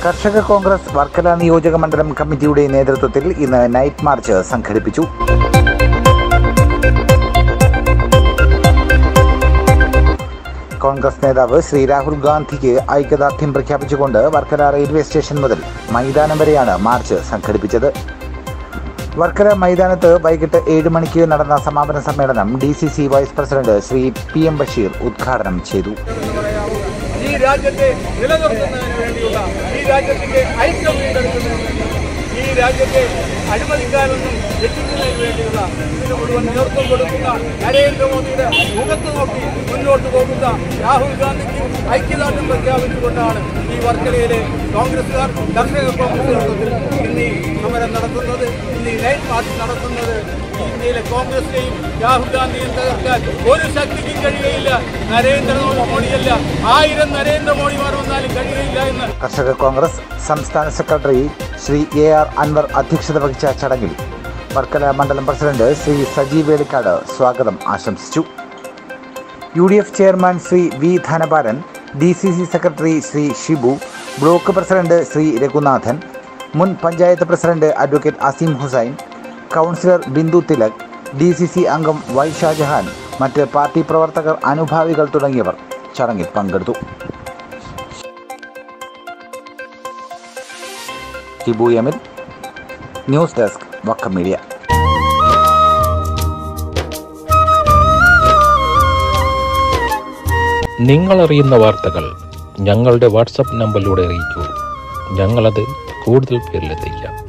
കർഷക കോൺഗ്രസ് വർക്കല നിയോജക മണ്ഡലം കമ്മിറ്റിയുടെ നേതൃത്വത്തിൽ ഇന്ന് നൈറ്റ് മാർച്ച് സംഘടിപ്പിച്ചു കോൺഗ്രസ് നേതാവ് ശ്രീ രാഹുൽ ഗാന്ധിക്ക് ഐക്യദാർഢ്യം പ്രഖ്യാപിച്ചുകൊണ്ട് വർക്കല റെയിൽവേ സ്റ്റേഷൻ മുതൽ മൈതാനം വരെയാണ് മാർച്ച് സംഘടിപ്പിച്ചത് വർക്കല മൈതാനത്ത് വൈകിട്ട് ഏഴ് മണിക്ക് നടന്ന സമാപന സമ്മേളനം D C C vice president Shri P M Basheer ഉദ്ഘാടനം ചെയ്തു ഈ രാജ്യത്തെ നിലനിർത്തുന്നതിന് വേണ്ടിയുള്ള ഈ രാജ്യത്തിന്റെ ഐക്യം വീണ്ടെടുക്കുന്നതിന് വേണ്ടി ഈ രാജ്യത്തെ അഴിമതിക്കാരൊന്നും രക്ഷിക്കുന്നതിന് വേണ്ടിയുള്ള ഇതിന് മുഴുവൻ നേതൃത്വം കൊടുക്കുന്ന നരേന്ദ്രമോദിയുടെ മുഖത്ത് നോക്കി മുന്നോട്ട് പോകുന്ന രാഹുൽ ഗാന്ധിക്ക് ഐക്യദാർഢ്യം പ്രഖ്യാപിച്ചുകൊണ്ടാണ് ഈ വർക്കലയിലെ കോൺഗ്രസുകാർ കർഷക കോൺഗ്രസ് നേതൃത്വത്തിൽ ഇന്ന് ഈ സമരം നടത്തുന്നത് ഇന്ന് ഈ നൈറ്റ് മാർച്ച് നടത്തുന്നത് ഇന്ത്യയിലെ കോൺഗ്രസിനെയും രാഹുൽ ഗാന്ധിയും തകർക്കാൻ ഒരു ശക്തിക്കും കഴിയുകയില്ല നരേന്ദ്രമോദിയല്ല ആയിരം നരേന്ദ്രമോദിമാർ വന്നാലും കഴിയുകയില്ല എന്ന് കർഷക കോൺഗ്രസ് സംസ്ഥാന secretary Shri A R Anwar അധ്യക്ഷത വഹിച്ച ചടങ്ങിൽ വർക്കല മണ്ഡലം പ്രസിഡന്റ് ശ്രീ സജി വേലിക്കാട് സ്വാഗതം ആശംസിച്ചു U D F chairman Shri V Dhanapalan D C C secretary Shri Shibu block president Shri Raghunathan മുൻ panchayat president advocate Aseem Hussain councillor Bindu Thilak D C C അംഗം വൈ ഷാജഹാൻ മറ്റ് പാർട്ടി പ്രവർത്തകർ അനുഭാവികൾ തുടങ്ങിയവർ ചടങ്ങിൽ പങ്കെടുത്തു Shibu Emil news desk Vakkom media നിങ്ങൾ അറിയുന്ന വാർത്തകൾ ഞങ്ങളുടെ വാട്സപ്പ് നമ്പറിലൂടെ അറിയിക്കൂ ഞങ്ങളത് കൂടുതൽ പേരിലെത്തിക്കാം